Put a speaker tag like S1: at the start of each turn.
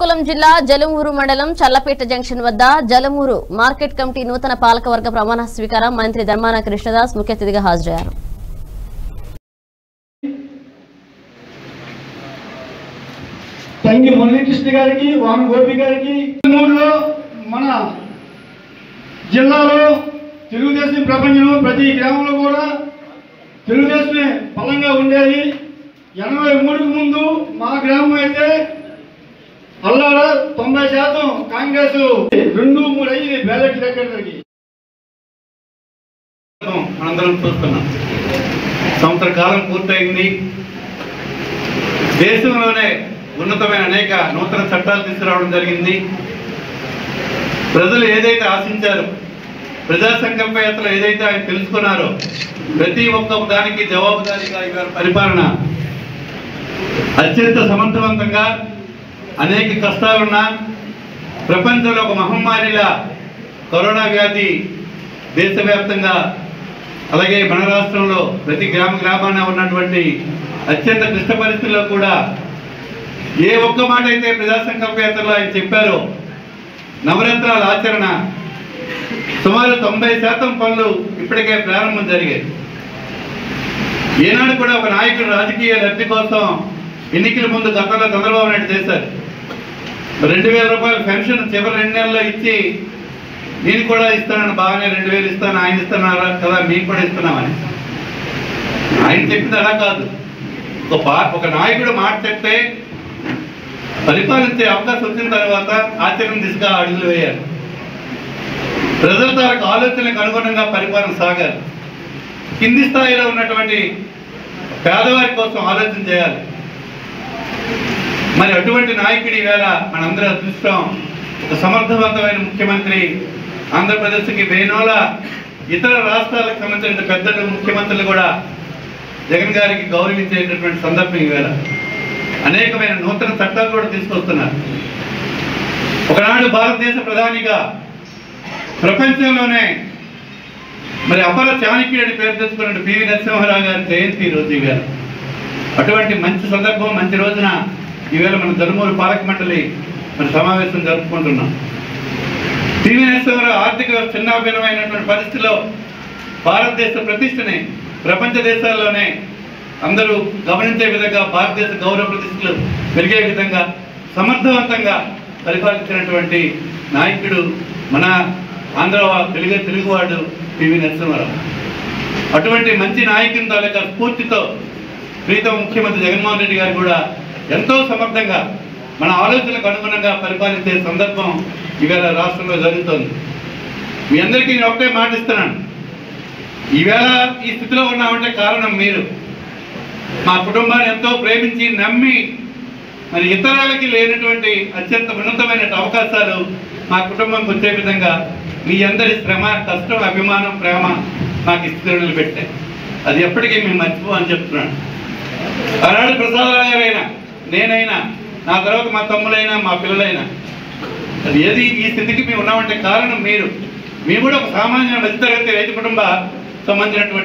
S1: శ్రీకాకుళం జిల్లా జలమూరు మండలం చల్లపేట జంక్షన్ వద్ద జలమూరు మార్కెట్ కమిటీ నూతన పాలకవర్గ ప్రమాణ స్వీకారం మంత్రి ధర్మాన కృష్ణదాస్ ముఖ్య అతిథిగా హాజరయ్యారు
S2: తంగి మురళీకృష్ణ గారికి వాన గోపి గారికి మూడులో మన జిల్లాలో తెలుగుదేశం ప్రపంచంలో ప్రతి గ్రామంలో కూడా తెలుగుదేశమే బలంగా ఉండేది ఎనభై మూడుకు ముందు మా గ్రామం అయితే అల్లాడ తొంభై శాతం కాంగ్రెస్ రెండు మూడు అయ్యింది బ్యాలెట్ దగ్గరికి
S3: మనందరం చూస్తున్నాం సంవత్సర కాలం పూర్తయింది దేశంలోనే ఉన్నతమైన అనేక నూతన చట్టాలు తీసుకురావడం జరిగింది ప్రజలు ఏదైతే ఆశించారో ప్రజా సంకల్ప యాత్రలో ఏదైతే ఆయన తెలుసుకున్నారో ప్రతి ఒక్క దానికి జవాబుదారీగా ఇవాళ పరిపాలన అత్యంత సమర్థవంతంగా అనేక కష్టాలున్నా ప్రపంచంలో ఒక మహమ్మారిలా కరోనా వ్యాధి దేశవ్యాప్తంగా అలాగే మన రాష్ట్రంలో ప్రతి గ్రామ గ్రామాన ఉన్నటువంటి అత్యంత క్లిష్ట పరిస్థితుల్లో కూడా ఏ ఒక్క మాట అయితే ప్రజా సంకల్ప యాత్రలో ఆయన చెప్పారో నవరాత్రాల ఆచరణ సుమారు తొంభై శాతం పనులు ఇప్పటికే ప్రారంభం జరిగాయి ఏనాడు కూడా ఒక నాయకుడు రాజకీయ లబ్ధి కోసం ఎన్నికల ముందు గతంలో చంద్రబాబు నాయుడు చేశారు రెండు వేల రూపాయల పెన్షన్ చివరి రెండు నెలల్లో ఇచ్చి నేను కూడా ఇస్తానని బాగానే రెండు వేలు ఇస్తాను ఆయన ఇస్తున్నారా కదా మేము కూడా ఇస్తున్నామని ఆయన చెప్పింది అలా కాదు ఒక పా ఒక నాయకుడు మాట చెప్తే పరిపాలించే అవకాశం వచ్చిన తర్వాత ఆచరణ దిశగా అడుగులు వేయాలి ప్రజల తాలకు ఆలోచనలకు అనుగుణంగా పరిపాలన సాగాలి కింది స్థాయిలో ఉన్నటువంటి పేదవారి కోసం ఆలోచన చేయాలి మరి అటువంటి నాయకుడి వేళ మనందరూ అదృష్టం ఒక సమర్థవంతమైన ముఖ్యమంత్రి ఆంధ్రప్రదేశ్కి వేణోల ఇతర రాష్ట్రాలకు సంబంధించిన పెద్దలు ముఖ్యమంత్రులు కూడా జగన్ గారికి గౌరవించేటటువంటి సందర్భం ఈవేళ అనేకమైన నూతన చట్టాలు కూడా తీసుకొస్తున్నారు ఒకనాడు భారతదేశ ప్రధానిగా ప్రపంచంలోనే మరి అపర చాణక్యుడు అని పేరు తెచ్చుకున్న పివి నరసింహారావు గారి జయంతి ఈ రోజు ఈవేళ అటువంటి మంచి సందర్భం మంచి రోజున ఈవేళ మన ధర్మూరు పాలక మండలి మన సమావేశం జరుపుకుంటున్నాం పివి నరసింహారావు ఆర్థిక వ్యవస్థ చిన్నాభిన్నమైనటువంటి పరిస్థితిలో భారతదేశ ప్రతిష్టని ప్రపంచ దేశాల్లోనే అందరూ గమనించే విధంగా భారతదేశ గౌరవ ప్రతిష్టలు పెరిగే విధంగా సమర్థవంతంగా పరిపాలించినటువంటి నాయకుడు మన ఆంధ్ర వా- తెలుగు తెలుగువాడు పివి నరసింహారావు అటువంటి మంచి నాయకుని తాలూకా స్ఫూర్తితో ప్రీతం ముఖ్యమంత్రి జగన్మోహన్ రెడ్డి గారు కూడా ఎంతో సమర్థంగా మన ఆలోచనలకు అనుగుణంగా పరిపాలించే సందర్భం ఈవేళ రాష్ట్రంలో జరుగుతోంది మీ అందరికీ నేను ఒకటే మాట ఇస్తున్నాను ఈవేళ ఈ స్థితిలో ఉన్నామంటే కారణం మీరు మా కుటుంబాన్ని ఎంతో ప్రేమించి నమ్మి మరి ఇతరులకి లేనటువంటి అత్యంత ఉన్నతమైన అవకాశాలు మా కుటుంబంకి వచ్చే విధంగా మీ అందరి శ్రమ కష్టం అభిమానం ప్రేమ నాకు ఇస్తున్నలు పెట్టాయి అది ఎప్పటికీ మేము మర్చిపో అని చెప్తున్నాను ఆనాడు ప్రసాదరావు గారైనా నేనైనా నా తర్వాత మా తమ్ముడైనా మా పిల్లలైనా అది ఏది ఈ స్థితికి మేము ఉన్నామంటే కారణం మీరు మేము కూడా ఒక సామాన్య మధ్యతరగతి రైతు కుటుంబ సంబంధించినటువంటి